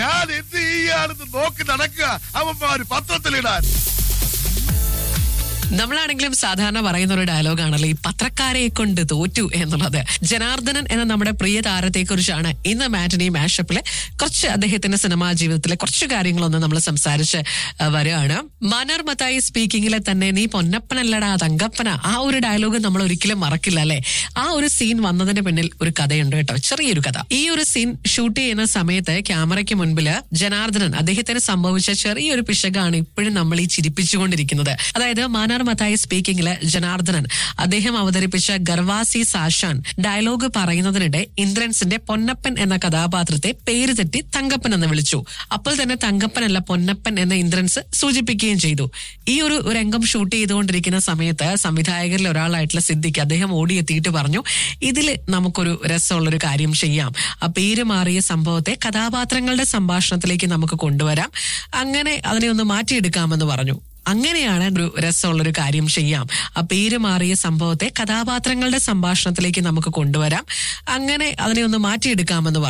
ഞാൻ എന്ത് ചെയ്യാണെന്ന് നോക്കി നടക്കുക അവന്മാര് പത്രത്തിലിടാൻ നമ്മളാണെങ്കിലും സാധാരണ പറയുന്ന ഒരു ഡയലോഗാണല്ലോ ഈ പത്രക്കാരെ കൊണ്ട് തോറ്റു എന്നുള്ളത് ജനാർദ്ദനൻ എന്ന നമ്മുടെ പ്രിയ താരത്തെ കുറിച്ചാണ് ഇന്ന് മാറ്റിനി മാഷപ്പിലെ കുറച്ച് അദ്ദേഹത്തിന്റെ സിനിമാ ജീവിതത്തിലെ കുറച്ച് കാര്യങ്ങളൊന്ന് നമ്മൾ സംസാരിച്ച് ആ, വരികയാണ് മനർ മത്തായി സ്പീക്കിങ്ങിലെ തന്നെ നീ പൊന്നപ്പനല്ലടാ തങ്കപ്പന ആ ഒരു ഡയലോഗ് നമ്മൾ ഒരിക്കലും മറക്കില്ല അല്ലെ ആ ഒരു സീൻ വന്നതിന്റെ പിന്നിൽ ഒരു കഥയുണ്ട് കേട്ടോ ചെറിയൊരു കഥ ഈ ഒരു സീൻ ഷൂട്ട് ചെയ്യുന്ന സമയത്ത് ക്യാമറയ്ക്ക് മുൻപില് ജനാർദ്ദനൻ അദ്ദേഹത്തിന് സംഭവിച്ച ചെറിയൊരു പിശകാണ് ഇപ്പോഴും നമ്മൾ ഈ ചിരിപ്പിച്ചുകൊണ്ടിരിക്കുന്നത് അതായത് മാനാർ മത്തായി സ്പീക്കിംഗില് ജനാർദ്ദനൻ അദ്ദേഹം അവതരിപ്പിച്ച ഗർവാസി സാഷാൻ ഡയലോഗ് പറയുന്നതിനിടെ ഇന്ദ്രൻസിന്റെ പൊന്നപ്പൻ എന്ന കഥാപാത്രത്തെ പേര് തെറ്റി തങ്കപ്പൻ എന്ന് വിളിച്ചു അപ്പോൾ തന്നെ തങ്കപ്പൻ അല്ല പൊന്നപ്പൻ എന്ന ഇന്ദ്രൻസ് സൂചിപ്പിക്കുകയും ചെയ്തു ഈ ഒരു രംഗം ഷൂട്ട് ചെയ്തുകൊണ്ടിരിക്കുന്ന സമയത്ത് സംവിധായകരിൽ ഒരാളായിട്ടുള്ള സിദ്ദിഖ് അദ്ദേഹം ഓടിയെത്തിയിട്ട് പറഞ്ഞു ഇതില് നമുക്കൊരു രസമുള്ളൊരു കാര്യം ചെയ്യാം ആ പേര് മാറിയ സംഭവത്തെ കഥാപാത്രങ്ങളുടെ സംഭാഷണത്തിലേക്ക് നമുക്ക് കൊണ്ടുവരാം അങ്ങനെ അതിനെ ഒന്ന് മാറ്റിയെടുക്കാമെന്ന് പറഞ്ഞു അങ്ങനെയാണ് ഒരു രസമുള്ളൊരു കാര്യം ചെയ്യാം ആ പേര് മാറിയ സംഭവത്തെ കഥാപാത്രങ്ങളുടെ സംഭാഷണത്തിലേക്ക് നമുക്ക് കൊണ്ടുവരാം അങ്ങനെ അതിനെ ഒന്ന് മാറ്റിയെടുക്കാമെന്ന് പറഞ്ഞു